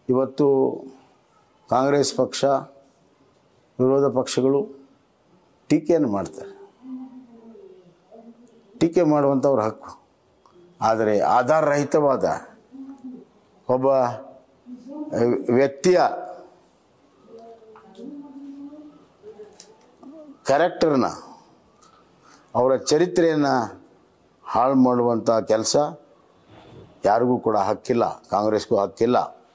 ಇವತ್ತು ಕಾಂಗ್ರೆಸ್ ಪಕ್ಷ ವಿರೋಧ ಪಕ್ಷಗಳು ಟೀಕೆಯನ್ನು ಮಾಡ್ತಾರೆ ಟೀಕೆ ಮಾಡುವಂಥವ್ರ ಹಕ್ಕು ಆದರೆ ಆಧಾರರಹಿತವಾದ ಒಬ್ಬ ವ್ಯಕ್ತಿಯ ಕ್ಯಾರೆಕ್ಟರ್ನ ಅವರ ಚರಿತ್ರೆಯನ್ನು ಹಾಳು ಮಾಡುವಂಥ ಕೆಲಸ ಯಾರಿಗೂ ಕೂಡ ಹಕ್ಕಿಲ್ಲ ಕಾಂಗ್ರೆಸ್ಗೂ ಹಕ್ಕಿಲ್ಲ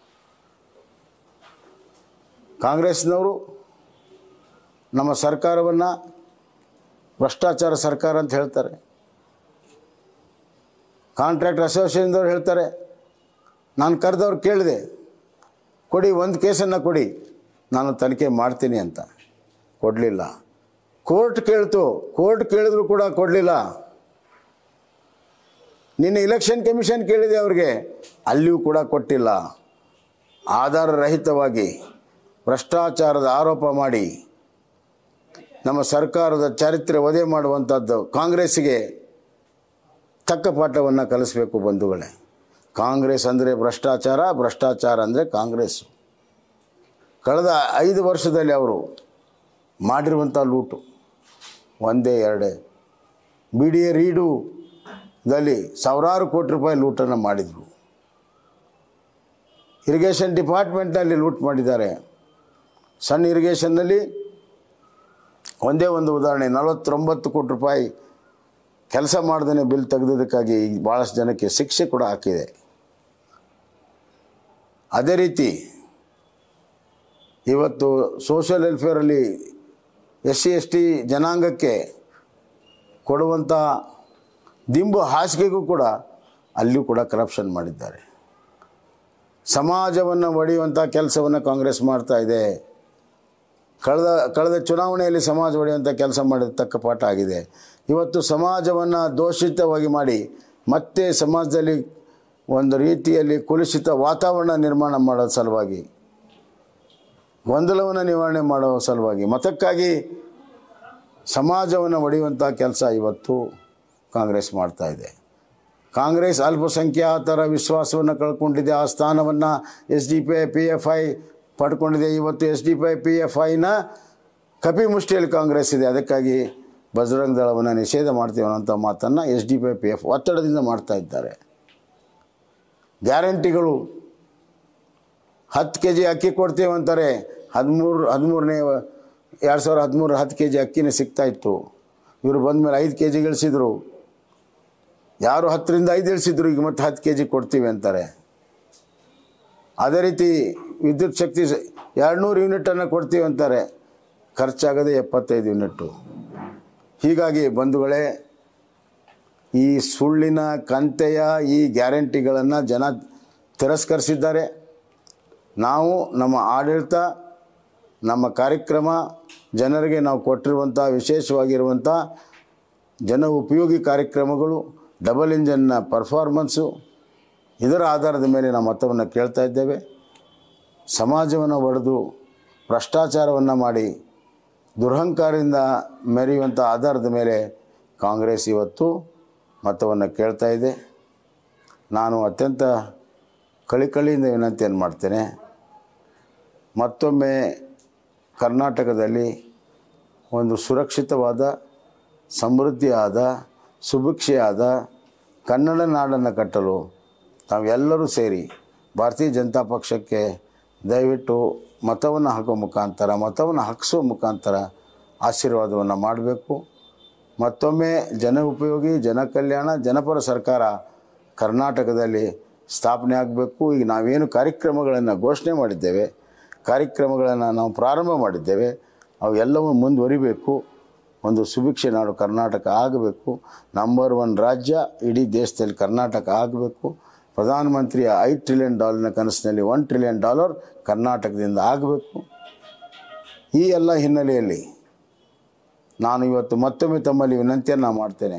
ಕಾಂಗ್ರೆಸ್ನವರು ನಮ್ಮ ಸರ್ಕಾರವನ್ನು ಭ್ರಷ್ಟಾಚಾರ ಸರ್ಕಾರ ಅಂತ ಹೇಳ್ತಾರೆ ಕಾಂಟ್ರಾಕ್ಟ್ ಅಸೋಸಿಯೇಷನ್ದವ್ರು ಹೇಳ್ತಾರೆ ನಾನು ಕರೆದವ್ರು ಕೇಳಿದೆ ಕೊಡಿ ಒಂದು ಕೇಸನ್ನು ಕೊಡಿ ನಾನು ತನಿಖೆ ಮಾಡ್ತೀನಿ ಅಂತ ಕೊಡಲಿಲ್ಲ ಕೋರ್ಟ್ ಕೇಳ್ತು ಕೋರ್ಟ್ ಕೇಳಿದ್ರು ಕೂಡ ಕೊಡಲಿಲ್ಲ ನಿನ್ನೆ ಇಲೆಕ್ಷನ್ ಕಮಿಷನ್ ಕೇಳಿದೆ ಅವ್ರಿಗೆ ಅಲ್ಲಿಯೂ ಕೂಡ ಕೊಟ್ಟಿಲ್ಲ ಆಧಾರರಹಿತವಾಗಿ ಭ್ರಷ್ಟಾಚಾರದ ಆರೋಪ ಮಾಡಿ ನಮ್ಮ ಸರ್ಕಾರದ ಚರಿತ್ರೆ ವಧೆ ಮಾಡುವಂಥದ್ದು ಕಾಂಗ್ರೆಸ್ಸಿಗೆ ತಕ್ಕ ಪಾಠವನ್ನು ಕಲಿಸಬೇಕು ಬಂಧುಗಳೇ ಕಾಂಗ್ರೆಸ್ ಅಂದರೆ ಭ್ರಷ್ಟಾಚಾರ ಭ್ರಷ್ಟಾಚಾರ ಅಂದರೆ ಕಾಂಗ್ರೆಸ್ಸು ಕಳೆದ ಐದು ವರ್ಷದಲ್ಲಿ ಅವರು ಮಾಡಿರುವಂಥ ಲೂಟು ಒಂದೇ ಎರಡೇ ಬಿ ಡಿ ಎ ರೀಡುದಲ್ಲಿ ಸಾವಿರಾರು ಕೋಟಿ ರೂಪಾಯಿ ಲೂಟನ್ನು ಮಾಡಿದರು ಇರಿಗೇಷನ್ ಡಿಪಾರ್ಟ್ಮೆಂಟ್ನಲ್ಲಿ ಲೂಟ್ ಮಾಡಿದ್ದಾರೆ ಸಣ್ಣ ಇರಿಗೇಷನ್ನಲ್ಲಿ ಒಂದೇ ಒಂದು ಉದಾಹರಣೆ ನಲವತ್ತೊಂಬತ್ತು ಕೋಟಿ ರೂಪಾಯಿ ಕೆಲಸ ಮಾಡ್ದೇ ಬಿಲ್ ತೆಗೆದದಕ್ಕಾಗಿ ಭಾಳಷ್ಟು ಜನಕ್ಕೆ ಶಿಕ್ಷೆ ಕೂಡ ಹಾಕಿದೆ ಅದೇ ರೀತಿ ಇವತ್ತು ಸೋಷಿಯಲ್ ವೆಲ್ಫೇರಲ್ಲಿ ಎಸ್ ಸಿ ಎಸ್ ಟಿ ಜನಾಂಗಕ್ಕೆ ಕೊಡುವಂಥ ದಿಂಬು ಹಾಸಿಗೆಗೂ ಕೂಡ ಅಲ್ಲಿಯೂ ಕೂಡ ಕರಪ್ಷನ್ ಮಾಡಿದ್ದಾರೆ ಸಮಾಜವನ್ನು ಒಡೆಯುವಂಥ ಕೆಲಸವನ್ನು ಕಾಂಗ್ರೆಸ್ ಮಾಡ್ತಾ ಇದೆ ಕಳೆದ ಕಳೆದ ಚುನಾವಣೆಯಲ್ಲಿ ಸಮಾಜ ಒಡೆಯುವಂಥ ಕೆಲಸ ಮಾಡಿದ ತಕ್ಕ ಪಾಠ ಆಗಿದೆ ಇವತ್ತು ಸಮಾಜವನ್ನು ದೋಷಿತವಾಗಿ ಮಾಡಿ ಮತ್ತೆ ಸಮಾಜದಲ್ಲಿ ಒಂದು ರೀತಿಯಲ್ಲಿ ಕುಲುಷಿತ ವಾತಾವರಣ ನಿರ್ಮಾಣ ಮಾಡೋ ಸಲುವಾಗಿ ಗೊಂದಲವನ್ನು ನಿವಾರಣೆ ಮಾಡೋ ಸಲುವಾಗಿ ಮತಕ್ಕಾಗಿ ಸಮಾಜವನ್ನು ಒಡೆಯುವಂಥ ಕೆಲಸ ಇವತ್ತು ಕಾಂಗ್ರೆಸ್ ಮಾಡ್ತಾ ಇದೆ ಕಾಂಗ್ರೆಸ್ ಅಲ್ಪಸಂಖ್ಯಾತರ ವಿಶ್ವಾಸವನ್ನು ಕಳ್ಕೊಂಡಿದೆ ಆ ಸ್ಥಾನವನ್ನು S D P I P F I ಪಡ್ಕೊಂಡಿದೆ ಇವತ್ತು S D P I P F ಐನ ಕಪಿ ಮುಷ್ಟಿಯಲ್ಲಿ ಕಾಂಗ್ರೆಸ್ ಇದೆ ಅದಕ್ಕಾಗಿ ಬಜರಂಗ ದಳವನ್ನು ನಿಷೇಧ ಮಾಡ್ತೀವಿ ಅನ್ನೋಂಥ ಮಾತನ್ನು S D P I P F ಒತ್ತಡದಿಂದ ಮಾಡ್ತಾ ಇದ್ದಾರೆ ಗ್ಯಾರಂಟಿಗಳು ಹತ್ತು ಕೆ ಜಿ ಅಕ್ಕಿ ಕೊಡ್ತೀವಿ ಅಂತಾರೆ ಹದಿಮೂರು ಹದಿಮೂರನೇ ಎರಡು ಸಾವಿರದ ಹದಿಮೂರು ಹತ್ತು ಕೆ ಜಿ ಅಕ್ಕಿನೇ ಸಿಗ್ತಾ ಇತ್ತು ಇವರು ಬಂದಮೇಲೆ ಐದು ಕೆ ಜಿ ಇಳಿಸಿದ್ರು ಯಾರು ಹತ್ತರಿಂದ ಐದು ಇಳಿಸಿದ್ರು ಈಗ ಮತ್ತೆ ಹತ್ತು ಕೆ ಜಿ ಕೊಡ್ತೀವಿ ಅಂತಾರೆ ಅದೇ ರೀತಿ ವಿದ್ಯುತ್ ಶಕ್ತಿ ಎರಡುನೂರು ಯೂನಿಟನ್ನು ಕೊಡ್ತೀವಿ ಅಂತಾರೆ ಖರ್ಚಾಗದೆ ಎಪ್ಪತ್ತೈದು ಯೂನಿಟ್ಟು ಹೀಗಾಗಿ ಬಂಧುಗಳೇ ಈ ಸುಳ್ಳಿನ ಕಂತೆಯ ಈ ಗ್ಯಾರಂಟಿಗಳನ್ನು ಜನ ತಿರಸ್ಕರಿಸಿದ್ದಾರೆ ನಾವು ನಮ್ಮ ಆಡಳಿತ ನಮ್ಮ ಕಾರ್ಯಕ್ರಮ ಜನರಿಗೆ ನಾವು ಕೊಟ್ಟಿರುವಂಥ ವಿಶೇಷವಾಗಿರುವಂಥ ಜನ ಉಪಯೋಗಿ ಕಾರ್ಯಕ್ರಮಗಳು ಡಬಲ್ ಇಂಜನ್ನ ಪರ್ಫಾರ್ಮೆನ್ಸು ಇದರ ಆಧಾರದ ಮೇಲೆ ನಾವು ಮತವನ್ನು ಕೇಳ್ತಾ ಇದ್ದೇವೆ ಸಮಾಜವನ್ನು ಒಡೆದು ಭ್ರಷ್ಟಾಚಾರವನ್ನು ಮಾಡಿ ದುರಹಂಕಾರದಿಂದ ಮೆರೆಯುವಂಥ ಆಧಾರದ ಮೇಲೆ ಕಾಂಗ್ರೆಸ್ ಇವತ್ತು ಮತವನ್ನು ಕೇಳ್ತಾ ಇದೆ ನಾನು ಅತ್ಯಂತ ಕಳಿಕಳಿಯಿಂದ ವಿನಂತಿಯನ್ನು ಮಾಡ್ತೇನೆ ಮತ್ತೊಮ್ಮೆ ಕರ್ನಾಟಕದಲ್ಲಿ ಒಂದು ಸುರಕ್ಷಿತವಾದ ಸಮೃದ್ಧಿಯಾದ ಸುಭಿಕ್ಷೆಯಾದ ಕನ್ನಡ ನಾಡನ್ನು ಕಟ್ಟಲು ತಾವೆಲ್ಲರೂ ಸೇರಿ ಭಾರತೀಯ ಜನತಾ ಪಕ್ಷಕ್ಕೆ ದಯವಿಟ್ಟು ಮತವನ್ನು ಹಾಕೋ ಮುಖಾಂತರ ಮತವನ್ನು ಹಾಕಿಸೋ ಮುಖಾಂತರ ಆಶೀರ್ವಾದವನ್ನು ಮಾಡಬೇಕು ಮತ್ತೊಮ್ಮೆ ಜನ ಉಪಯೋಗಿ ಜನ ಕಲ್ಯಾಣ ಜನಪರ ಸರ್ಕಾರ ಕರ್ನಾಟಕದಲ್ಲಿ ಸ್ಥಾಪನೆ ಆಗಬೇಕು ಈಗ ನಾವೇನು ಕಾರ್ಯಕ್ರಮಗಳನ್ನು ಘೋಷಣೆ ಮಾಡಿದ್ದೇವೆ ಕಾರ್ಯಕ್ರಮಗಳನ್ನು ನಾವು ಪ್ರಾರಂಭ ಮಾಡಿದ್ದೇವೆ ಅವೆಲ್ಲವೂ ಮುಂದುವರಿಬೇಕು ಒಂದು ಸುಭಿಕ್ಷೆ ನಾಡು ಕರ್ನಾಟಕ ಆಗಬೇಕು ನಂಬರ್ ಒನ್ ರಾಜ್ಯ ಇಡೀ ದೇಶದಲ್ಲಿ ಕರ್ನಾಟಕ ಆಗಬೇಕು ಪ್ರಧಾನಮಂತ್ರಿಯ ಐದು ಟ್ರಿಲಿಯನ್ ಡಾಲರ್ನ ಕನಸಿನಲ್ಲಿ ಒನ್ ಟ್ರಿಲಿಯನ್ ಡಾಲರ್ ಕರ್ನಾಟಕದಿಂದ ಆಗಬೇಕು ಈ ಎಲ್ಲ ಹಿನ್ನೆಲೆಯಲ್ಲಿ ನಾನು ಇವತ್ತು ಮತ್ತೊಮ್ಮೆ ತಮ್ಮಲ್ಲಿ ವಿನಂತಿಯನ್ನು ಮಾಡ್ತೇನೆ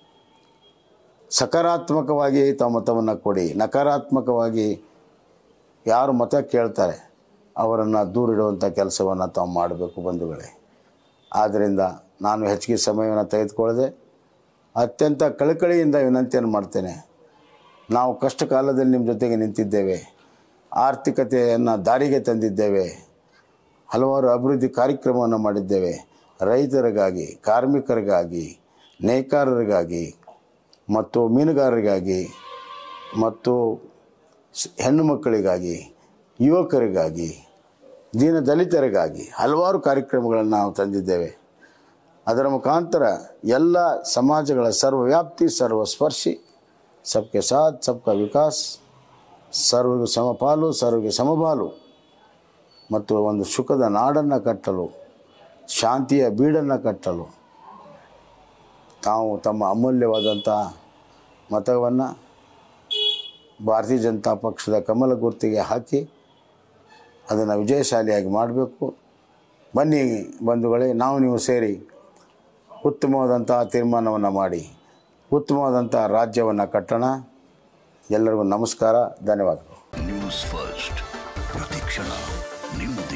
ಸಕಾರಾತ್ಮಕವಾಗಿ ತಾವು ಮತವನ್ನು ಕೊಡಿ ನಕಾರಾತ್ಮಕವಾಗಿ ಯಾರು ಮತ ಕೇಳ್ತಾರೆ ಅವರನ್ನು ದೂರಿಡುವಂಥ ಕೆಲಸವನ್ನು ತಾವು ಮಾಡಬೇಕು ಬಂಧುಗಳೇ ಆದ್ದರಿಂದ ನಾನು ಹೆಚ್ಚಿಗೆ ಸಮಯವನ್ನು ತೆಗೆದುಕೊಳ್ಳದೆ ಅತ್ಯಂತ ಕಳಕಳಿಯಿಂದ ವಿನಂತಿಯನ್ನು ಮಾಡ್ತೇನೆ ನಾವು ಕಷ್ಟ ಕಾಲದಲ್ಲಿ ನಿಮ್ಮ ಜೊತೆಗೆ ನಿಂತಿದ್ದೇವೆ ಆರ್ಥಿಕತೆಯನ್ನು ದಾರಿಗೆ ತಂದಿದ್ದೇವೆ ಹಲವಾರು ಅಭಿವೃದ್ಧಿ ಕಾರ್ಯಕ್ರಮವನ್ನು ಮಾಡಿದ್ದೇವೆ ರೈತರಿಗಾಗಿ ಕಾರ್ಮಿಕರಿಗಾಗಿ ನೇಕಾರರಿಗಾಗಿ ಮತ್ತು ಮೀನುಗಾರರಿಗಾಗಿ ಮತ್ತು ಸ್- ಹೆಣ್ಣು ಮಕ್ಕಳಿಗಾಗಿ ಯುವಕರಿಗಾಗಿ ದೀನ ದಲಿತರಿಗಾಗಿ ಹಲವಾರು ಕಾರ್ಯಕ್ರಮಗಳನ್ನು ನಾವು ತಂದಿದ್ದೇವೆ ಅದರ ಮುಖಾಂತರ ಎಲ್ಲ ಸಮಾಜಗಳ ಸರ್ವವ್ಯಾಪ್ತಿ ಸರ್ವಸ್ಪರ್ಶಿ ಸಬ್ಕೆ ಸಾಥ್ ಸಬ್ಕಾ ವಿಕಾಸ್ ಸರ್ವಗೆ ಸಮಪಾಲು ಸರ್ವಗೆ ಸಮಪಾಲು ಮತ್ತು ಒಂದು ಸುಖದ ನಾಡನ್ನು ಕಟ್ಟಲು ಶಾಂತಿಯ ಬೀಡನ್ನು ಕಟ್ಟಲು ತಾವು ತಮ್ಮ ಅಮೂಲ್ಯವಾದಂಥ ಮತವನ್ನು ಭಾರತೀಯ ಜನತಾ ಪಕ್ಷದ ಕಮಲ ಗುರ್ತಿಗೆ ಹಾಕಿ ಅದನ್ನು ವಿಜಯಶಾಲಿಯಾಗಿ ಮಾಡಬೇಕು ಬನ್ನಿ ಬಂಧುಗಳೇ ನಾವು ನೀವು ಸೇರಿ ಉತ್ತಮವಾದಂಥ ತೀರ್ಮಾನವನ್ನು ಮಾಡಿ ಉತ್ತಮವಾದಂಥ ರಾಜ್ಯವನ್ನು ಕಟ್ಟೋಣ ಎಲ್ಲರಿಗೂ ನಮಸ್ಕಾರ ಧನ್ಯವಾದಗಳು ನ್ಯೂಸ್ ಫಸ್ಟ್ ಪ್ರತಿಕ್ಷಣ ನಿಮ್ಮದೇ